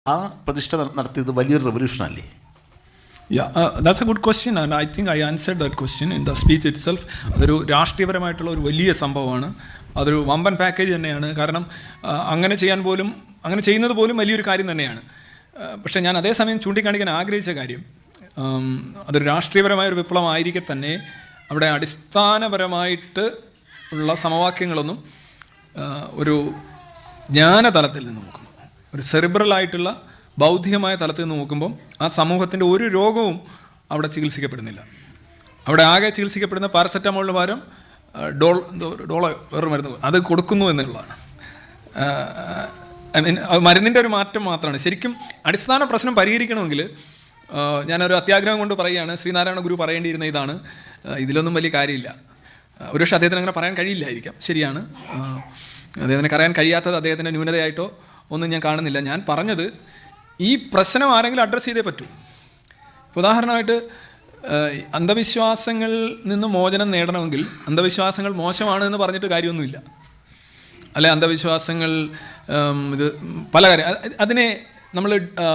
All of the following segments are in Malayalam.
ആ പ്രതിഷ്ഠ ന- നടത്തിയത് വലിയൊരു റെവല്യൂഷൻ അല്ലേ Yeah, uh, that's a good question, and I think I answered that question in the speech itself. അതൊരു രാഷ്ട്രീയപരമായിട്ടുള്ള ഒരു വലിയ സംഭവമാണ് അതൊരു വമ്പൻ പാക്കേജ് തന്നെയാണ് കാരണം ആ, അങ്ങനെ ചെയ്യാൻ പോലും അങ്ങനെ ചെയ്യുന്നത് പോലും വലിയൊരു കാര്യം തന്നെയാണ് ആ, പക്ഷേ ഞാൻ അതേസമയം ചൂണ്ടിക്കാണിക്കാൻ ആഗ്രഹിച്ച കാര്യം ഉം, അതൊരു രാഷ്ട്രീയപരമായ ഒരു വിപ്ലവമായിരിക്കെ തന്നെ അവിടെ അടിസ്ഥാനപരമായിട്ട് ഉള്ള സമവാക്യങ്ങളൊന്നും ആ, ഒരു ജ്ഞാനതലത്തിൽ നിന്ന് നോക്കുമ്പോൾ ഒരു സെറിബ്രൽ ആയിട്ടുള്ള ബൗദ്ധികമായ തലത്തിൽ നിന്ന് നോക്കുമ്പോൾ ആ സമൂഹത്തിൻ്റെ ഒരു രോഗവും അവിടെ ചികിത്സിക്കപ്പെടുന്നില്ല അവിടെ ആകെ ചികിത്സിക്കപ്പെടുന്ന പാരസെറ്റമോളിന് പകരം ആ, ഡോൾ എന്തോ ഒരു ഡോളോ വേറെ മരുന്ന് അത് കൊടുക്കുന്നു എന്നുള്ളതാണ് ആ, I mean, അത് മരുന്നിൻ്റെ ഒരു മാറ്റം മാത്രമാണ് ശരിക്കും അടിസ്ഥാന പ്രശ്നം പരിഹരിക്കണമെങ്കിൽ ആ, ഞാനൊരു അത്യാഗ്രഹം കൊണ്ട് പറയുകയാണ് ശ്രീനാരായണ ഗുരു പറയേണ്ടിയിരുന്ന ഇതാണ് ആ, ഇതിലൊന്നും വലിയ കാര്യമില്ല ആ, ഒരുപക്ഷെ അദ്ദേഹത്തിന് അങ്ങനെ പറയാൻ കഴിയില്ലായിരിക്കാം ശരിയാണ് ആ, അദ്ദേഹത്തിന് പറയാൻ കഴിയാത്തത് അദ്ദേഹത്തിൻ്റെ ന്യൂനതയായിട്ടോ ഒന്നും ഞാൻ കാണുന്നില്ല ഞാൻ പറഞ്ഞത് ഈ പ്രശ്നം ആരെങ്കിലും അഡ്രസ്സ് ചെയ്തേ പറ്റൂ ഇപ്പൊ ഉദാഹരണമായിട്ട് ഏഹ്, അന്ധവിശ്വാസങ്ങളിൽ നിന്ന് മോചനം നേടണമെങ്കിൽ അന്ധവിശ്വാസങ്ങൾ മോശമാണ് എന്ന് പറഞ്ഞിട്ട് കാര്യമൊന്നുമില്ല അല്ലെ അന്ധവിശ്വാസങ്ങൾ ഉം, ഇത് പല കാര്യം അ- അതിനെ നമ്മൾ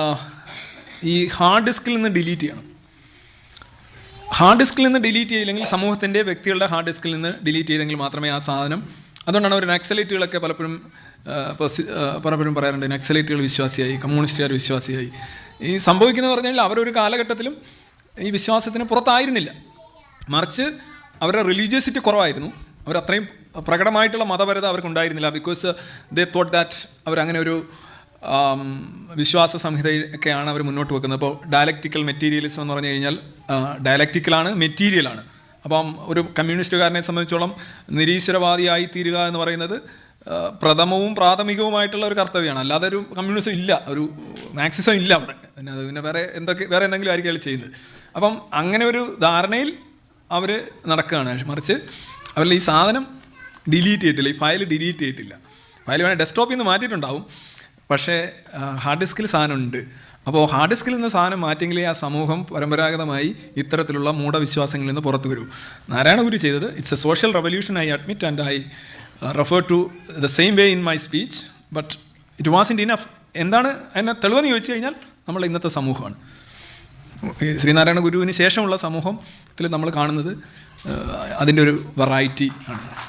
ഈ ഹാർഡ് ഡിസ്കിൽ നിന്ന് ഡിലീറ്റ് ചെയ്യണം ഹാർഡ് ഡിസ്കിൽ നിന്ന് ഡിലീറ്റ് ചെയ്തില്ലെങ്കിൽ സമൂഹത്തിൻ്റെ വ്യക്തികളുടെ ഹാർഡ് ഡിസ്കിൽ നിന്ന് ഡിലീറ്റ് ചെയ്തെങ്കിൽ മാത്രമേ ആ സാധനം അതുകൊണ്ടാണ് ഒരു നക്സലൈറ്റുകളൊക്കെ പലപ്പോഴും ആ, ഇപ്പോൾ സി- ആ, പലപ്പോഴും പറയാറുണ്ട് നക്സലൈറ്റുകൾ വിശ്വാസിയായി കമ്മ്യൂണിസ്റ്റുകാർ വിശ്വാസിയായി ഈ സംഭവിക്കുന്നത് പറഞ്ഞു കഴിഞ്ഞാൽ അവരൊരു കാലഘട്ടത്തിലും ഈ വിശ്വാസത്തിന് പുറത്തായിരുന്നില്ല മറിച്ച് അവരുടെ റിലീജിയസിറ്റി കുറവായിരുന്നു അവർ അത്രയും പ്രകടമായിട്ടുള്ള മതപരത അവർക്ക് ഉണ്ടായിരുന്നില്ല ബിക്കോസ് ദേ തോട്ട് ദാറ്റ് അവരങ്ങനെ ഒരു ആം, വിശ്വാസ സംഹിതയൊക്കെയാണ് അവർ മുന്നോട്ട് വെക്കുന്നത് അപ്പോൾ ഡയലക്റ്റിക്കൽ മെറ്റീരിയലിസം എന്ന് പറഞ്ഞു കഴിഞ്ഞാൽ ഡയലക്റ്റിക്കലാണ് മെറ്റീരിയലാണ് അപ്പം ഒരു കമ്മ്യൂണിസ്റ്റുകാരനെ സംബന്ധിച്ചോളം നിരീശ്വരവാദിയായി തീരുക എന്ന് പറയുന്നത് ആ, പ്രഥമവും പ്രാഥമികവുമായിട്ടുള്ള ഒരു കർത്തവ്യമാണ് അല്ലാതെ ഒരു കമ്മ്യൂണിസം ഇല്ല ഒരു മാക്സിസം ഇല്ല അവിടെ പിന്നെ അത് പിന്നെ വേറെ എന്തൊക്കെ വേറെ എന്തെങ്കിലും ആയിരിക്കും അയാൾ ചെയ്യുന്നത് അപ്പം അങ്ങനെ ഒരു ധാരണയിൽ അവർ നടക്കുകയാണ് മറിച്ച് അവരിൽ ഈ സാധനം ഡിലീറ്റ് ചെയ്തിട്ടില്ല ഈ ഫയൽ ഡിലീറ്റ് ചെയ്തിട്ടില്ല ഫയൽ വേണേൽ ഡെസ്ക്ടോപ്പിൽ നിന്ന് മാറ്റിയിട്ടുണ്ടാവും പക്ഷേ ഹാർഡ് ഡിസ്കിൽ സാധനം ഉണ്ട് അപ്പോൾ ഹാർഡ് ഡിസ്കിൽ നിന്ന് സാധനം മാറ്റിയെങ്കിലേ ആ സമൂഹം പരമ്പരാഗതമായി ഇത്തരത്തിലുള്ള മൂഢവിശ്വാസങ്ങളിൽ നിന്ന് പുറത്തു വരൂ നാരായണഗുരു ചെയ്തത് it's a social revolution I admit and I refer to the same way in my speech but it was in enough എന്താണ് എന്നെ തെളിവെന്ന് ചോദിച്ചു കഴിഞ്ഞാൽ നമ്മൾ ഇന്നത്തെ സമൂഹമാണ് ഈ ശ്രീനാരായണ ഗുരുവിന് ശേഷമുള്ള സമൂഹത്തിൽ നമ്മൾ കാണുന്നത് അതിൻ്റെ ഒരു വെറൈറ്റി ആണ്